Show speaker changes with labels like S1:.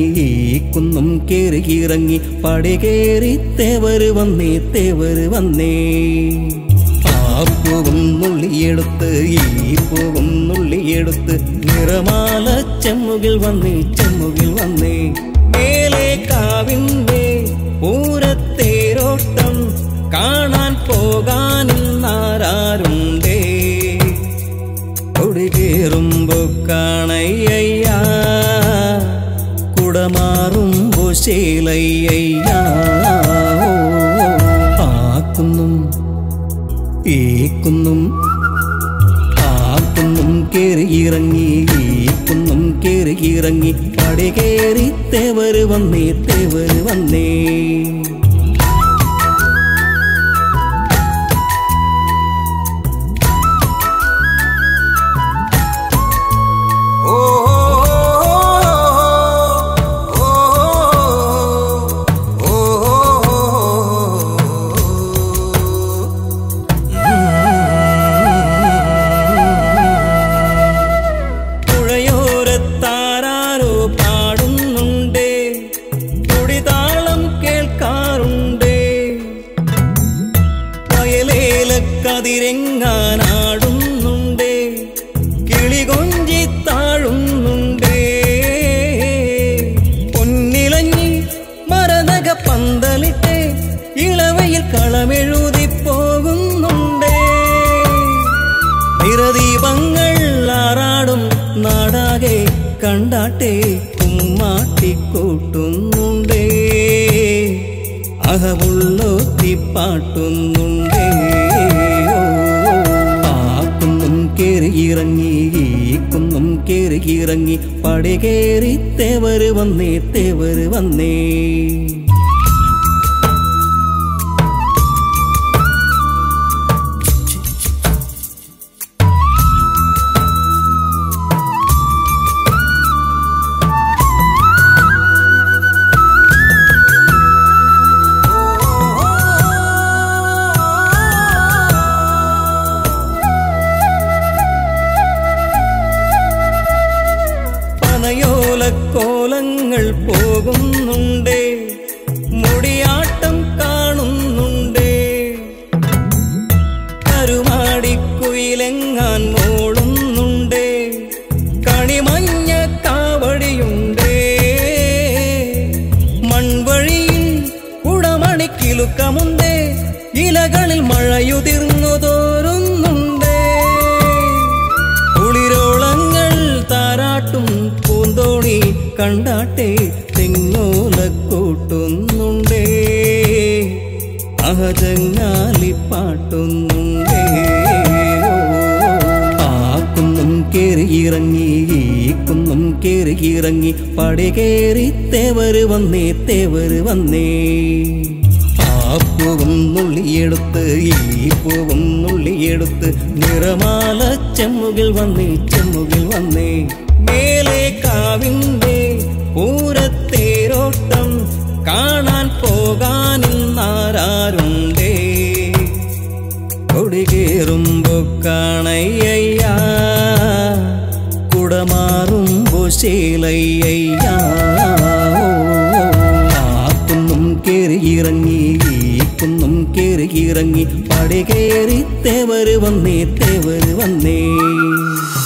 S1: ഈ കുന്നും കേറി ഇറങ്ങി പടി കേറി തേവര് വന്നേ തേവര് വന്നേ ആ പൂവും നുള്ളിയെടുത്ത് ഈ പൂവും നുള്ളിയെടുത്ത് നിറമാല ചെമ്മുകിൽ വന്നേ ചെമ്മുകിൽ വന്നേ മേലെ കാവിന്റെ പൂരത്തേരോട്ടം കാണാൻ പോകാനിന്നാരുണ്ടേ കൊടികേറുമ്പോ കാണയ്യ കുടമാറുമ്പോ ശീലയ്യ ആക്കുന്നും ഏക്കുന്നും ആക്കുന്നും കേറി ഇറങ്ങി ഈക്കുന്നും കേറി ഇറങ്ങി പടി കേറി തേവര് വന്നേ തേവര് വന്നേ പുഴയോരത്താരോ പാടുന്നുണ്ടേ തുടിതാളം കേൾക്കാറുണ്ടേ വയലേല കതിരെങ്ങാനാടുന്നുണ്ടേ കിളികൊഞ്ചി താഴുന്നുണ്ടേ പൊന്നിലഞ്ഞി മരതക പന്തലിട്ട് ഇളവയിൽ കളമെഴുതി പോകുന്നുണ്ടേ നിറദീപങ്ങൾ ആറാടും നാടാകെ കണ്ടാട്ടെ കുമ്മാട്ടിക്കൂട്ടുന്നുണ്ടേ അഹമുള്ളൊത്തി പാട്ടുന്നുണ്ടേ ആക്കുന്നും കേറി ഇറങ്ങി ഈ കുന്നും കേറി ഇറങ്ങി പടി കേറി തേവര് വന്നേ തേവര് വന്നേ പനയോലക്കോലങ്ങൾ പോകുന്നുണ്ടേ മുടിയാട്ടം കാണുന്നുണ്ടേ കരുമാടിക്കുയിലെങ്ങാൻ മോളുന്നുണ്ടേ കണിമഞ്ഞ കാവടിയുണ്ടേ മൺവഴിയിൽ കുടമണിക്കിലുക്കമുണ്ടേ ഇലകളിൽ മഴയുതിർന്നു തോരുന്നുണ്ടേ കുളിരോളങ്ങൾ താരാട്ടും പൂന്തോണി കണ്ടാട്ടെ തെങ്ങോല കൂട്ടുന്നുണ്ടേ അഹജങ്ങാലി പാട്ടുന്നുണ്ടേ ആക്കുന്നും കേറി ഇറങ്ങി ഈ കുന്നും കേറി ഇറങ്ങി പടി കേറി തേവര് വന്നേ തേവര് വന്നേ ആ പൂവും നുള്ളിയെടുത്ത് ഈ പൂവും നുള്ളിയെടുത്ത് നിറമാല ചെമ്മുകിൽ വന്നേ ചെമ്മുകിൽ വന്നേ മേലെ കാവിന്റെ പൂരത്തേരോട്ടം കാണാൻ പോകാനിന്നാരുണ്ടേ കൊടികേറുമ്പോ കാണയ്യ കുടമാറുമ്പോ ശീലയ്യ ആക്കുന്നും കേറി ഇറങ്ങി ഈ കുന്നും കേറി ഇറങ്ങി പടി കേറി തേവര് വന്നേ തേവര് വന്നേ